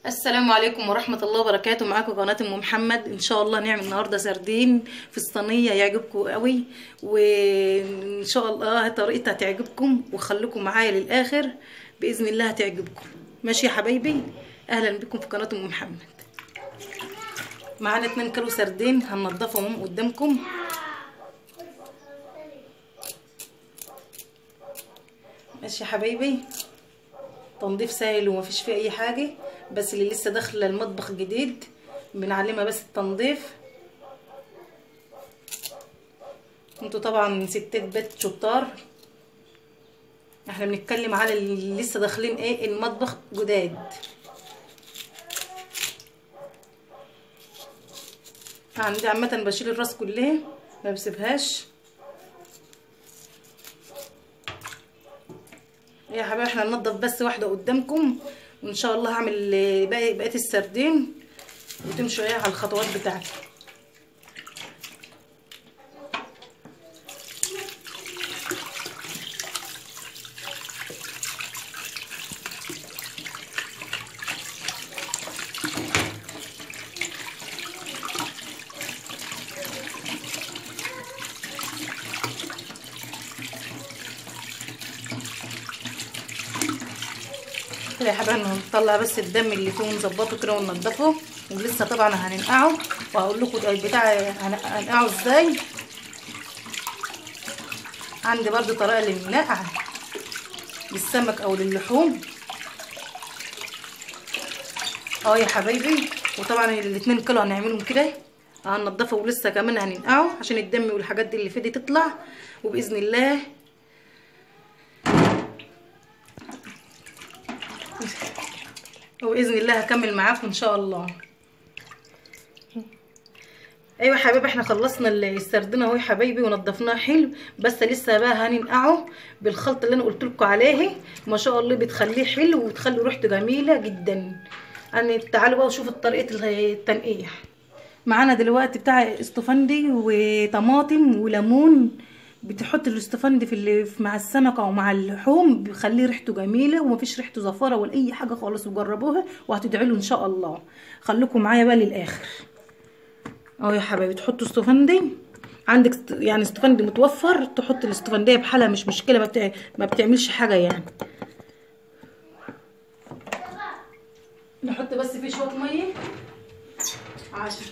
السلام عليكم ورحمة الله وبركاته معاكم قناة ام محمد ان شاء الله نعمل النهاردة سردين في الصينية يعجبكم قوي وان شاء الله طريقتها تعجبكم وخليكم معايا للاخر باذن الله هتعجبكم ماشي يا حبايبي اهلا بكم في قناة ام محمد معانا 2 كيلو سردين هننضفهم قدامكم ماشي يا حبايبي تنظيف سهل ومفيش فيه اي حاجه بس اللي لسه داخله المطبخ جديد بنعلمها بس التنظيف انتوا طبعا ستات بيت شطار احنا بنتكلم على اللي لسه داخلين ايه المطبخ جداد عندي عامه بشيل الراس كلها ما بسيبهاش يا حبايبي احنا ننضف بس واحده قدامكم وان شاء الله هعمل باقي بقيه السردين وتمشوا ايه على الخطوات بتاعتي كده يا حبايبي نطلع بس الدم اللي فيه ونظبطه كده وننضفه ولسه طبعا هننقعه وهقول لكم البتاع هنقعه ازاي عندي برضو طريقه للنقع للسمك او للحوم اه يا حبايبي وطبعا الاتنين كيلو هنعملهم كده هننضفه ولسه كمان هننقعه عشان الدم والحاجات دي اللي فيه دي تطلع وباذن الله وباذن الله هكمل معاكم ان شاء الله ايوه يا حبايبي احنا خلصنا السردين اهو يا حبايبي ونضفناه حلو بس لسه بقى هننقعه بالخلطه اللي انا قلت لكم عليه ما شاء الله بتخليه حلو وتخلي ريحته جميله جدا يعني تعالوا بقى وشوفوا طريقه التنقيع معانا دلوقتي بتاع استفندي وطماطم وليمون بتحط الاستفندي في اللي مع السمك او مع اللحوم بيخليه ريحته جميله ومفيش ريحته زفاره ولا اي حاجه خالص وجربوها وهتدعوا له ان شاء الله خليكم معايا بقى للاخر اهو يا حبايبي تحطوا استفندي عندك يعني استفندي متوفر تحط الاستفنديه بحالها مش مشكله ما, بتع... ما بتعملش حاجه يعني نحط بس فيه شويه ميه عشان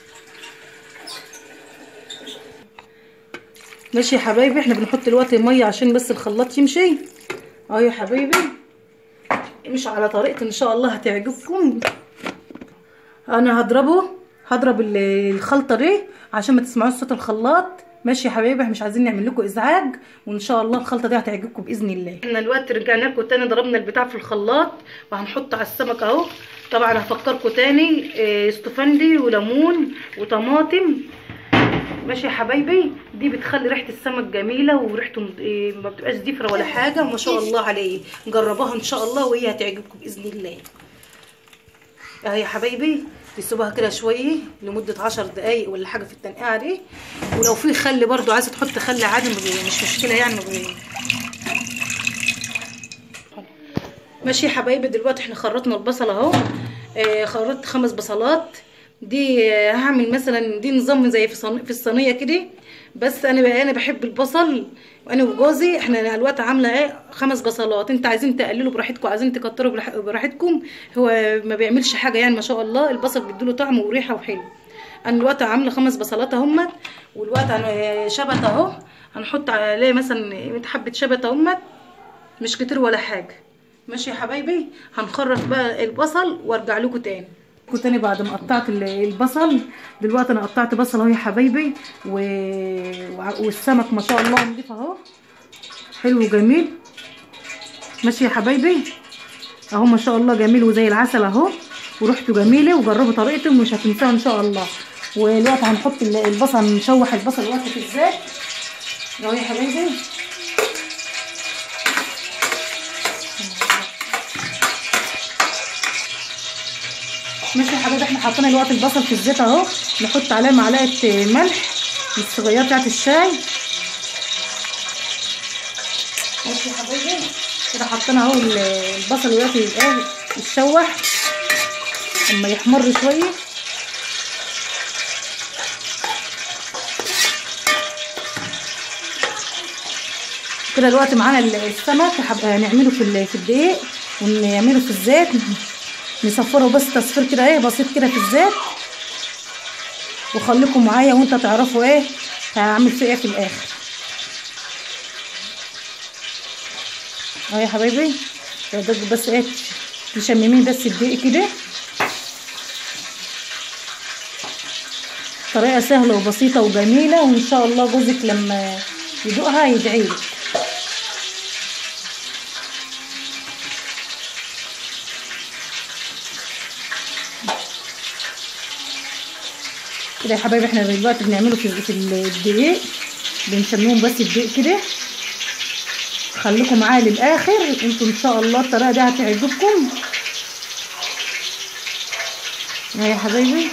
ماشي يا حبايبي احنا بنحط دلوقتي ميه عشان بس الخلاط يمشي اهو يا حبايبي مش على طريقتي ان شاء الله هتعجبكم انا هضربه هضرب الخلطه دي عشان ما تسمعوش صوت الخلاط ماشي يا حبايبي احنا مش عايزين نعمل لكم ازعاج وان شاء الله الخلطه دي هتعجبكم باذن الله احنا دلوقتي رجعنا لكم تاني ضربنا البتاع في الخلاط وهنحط على السمك اهو طبعا هفكركم تاني استفندي وليمون وطماطم ماشي يا حبايبي دي بتخلي ريحه السمك جميله وريحته ما بتبقاش زفره ولا حاجه وما شاء الله عليه جربوها ان شاء الله وهي هتعجبكم باذن الله اهي يا حبايبي تسيبوها كده شويه لمده عشر دقايق ولا حاجه في التنقيعه دي ولو في خل برضو عايزه تحط خل عادي مش مشكله يعني ماشي يا حبايبي دلوقتي احنا خرطنا البصل اهو آه خرطت خمس بصلات دي هعمل مثلا دي نظام زي في صن... في الصينيه كده بس انا انا بحب البصل وانا وجوزي احنا الوقت عامله ايه خمس بصلات انت عايزين تقللوا براحتكم عايزين تكتروا براحتكم هو ما بيعملش حاجه يعني ما شاء الله البصل بيديله طعم وريحه وحلو انا الوقت عامله خمس بصلات اهمت والوقت انا شبت اهو هنحط عليه مثلا حبه شبت اهمت مش كتير ولا حاجه ماشي يا حبايبي هنخرط بقى البصل وارجع لكم تاني كنت تاني بعد ما قطعت البصل دلوقتي انا قطعت بصل اهو يا حبايبي و... والسمك ما شاء الله نضيف اهو حلو وجميل ماشي يا حبايبي اهو ما شاء الله جميل وزي العسل اهو وريحته جميله وجربوا طريقته ومش هتنساها ان شاء الله والوقت هنحط البصل نشوح البصل الوقت في الزيت اهو يا حبايبي ماشي يا حبايبي احنا حاطين الوقت البصل في الزيت اهو نحط عليه معلقه ملح من الصغيره بتاعت الشاي ماشي يا حبايبي كده حطينا اهو البصل دلوقتي ايه يتشوح اما يحمر شويه كده دلوقتي معانا السمك هب- هنعمله في ال- في الدقيق ونعمله في الزيت نصفره بس تصفير كده ايه بسيط كده في الزيت وخليكم معايا وانت تعرفوا ايه هعمل فيه ايه في الاخر اهو يا حبايبي يا دوب بس ايه تشممين بس الدقيق كده طريقة سهلة وبسيطة وجميلة وإن شاء الله جوزك لما يدوقها يدعيلك كده يا حبايبي احنا دلوقتي بنعمله في في الدقيق بنشميهم بس الدقيق كده خليكم معايا للاخر انتوا ان شاء الله الطريقه دي هتعجبكم اهي يا حبايبي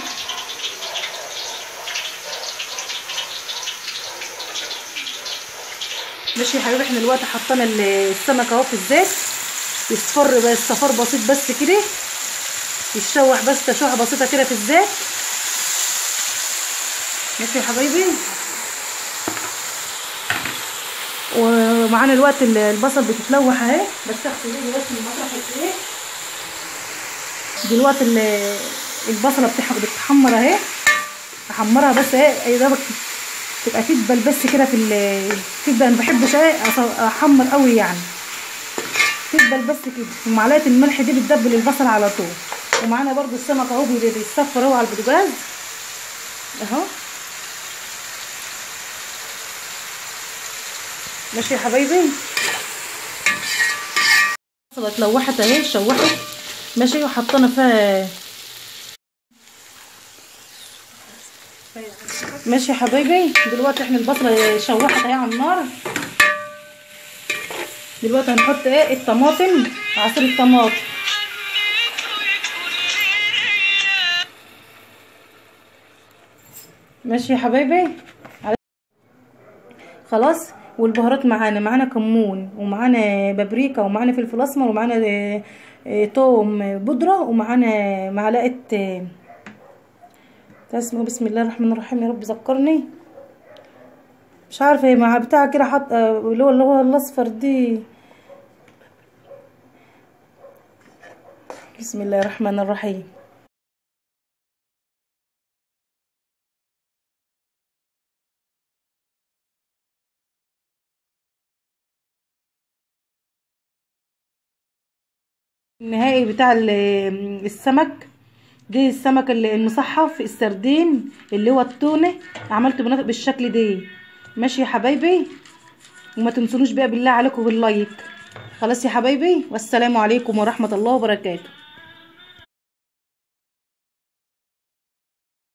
ماشي يا حبايبي احنا دلوقتي حطينا السمك اهو في الزيت يصفر بس صفار بسيط بس كده يتشوح بس تشويحه بسيطه كده في الزيت ماشي يا حبايبي ومعانا الوقت ال- البصل بتتلوح اهي بس اغسل ايدي بس من مطرح الايه دلوقتي ال- البصله بتح- بتتحمر اهي احمرها بس ايه ايه ده تبقى تدبل بس كده في ال- تدبل انا بحبش ايه أص- احمر قوي يعني تدبل بس كده ومعلقه الملح دي بتدبل البصل على طول ومعانا برضو السمك اهو بي- بيتصفر اهو على البوتاجاز اهو ماشي يا حبايبي البصله اتلوحت اهي شوحت ماشي وحطينا فيها ماشي يا حبايبي دلوقتي احنا البصله شوحت اهي على النار دلوقتي هنحط ايه الطماطم عصير الطماطم ماشي يا حبايبي خلاص والبهارات معانا معانا كمون ومعانا بابريكا ومعانا فلفل اسمر ومعانا آه، آه، توم بودره ومعانا معلقه آه، ده اسمه بسم الله الرحمن الرحيم يا رب ذكرني مش عارفه هي مع بتاع كده حط آه، اللي هو اللي هو الاصفر دي بسم الله الرحمن الرحيم النهائي بتاع ال- السمك دي السمك ال- المصحف السردين اللي هو التونة عملته بنف- بالشكل دي ماشي يا حبايبي وما تنسونوش بقى بالله عليكم باللايك خلاص يا حبايبي والسلام عليكم ورحمة الله وبركاته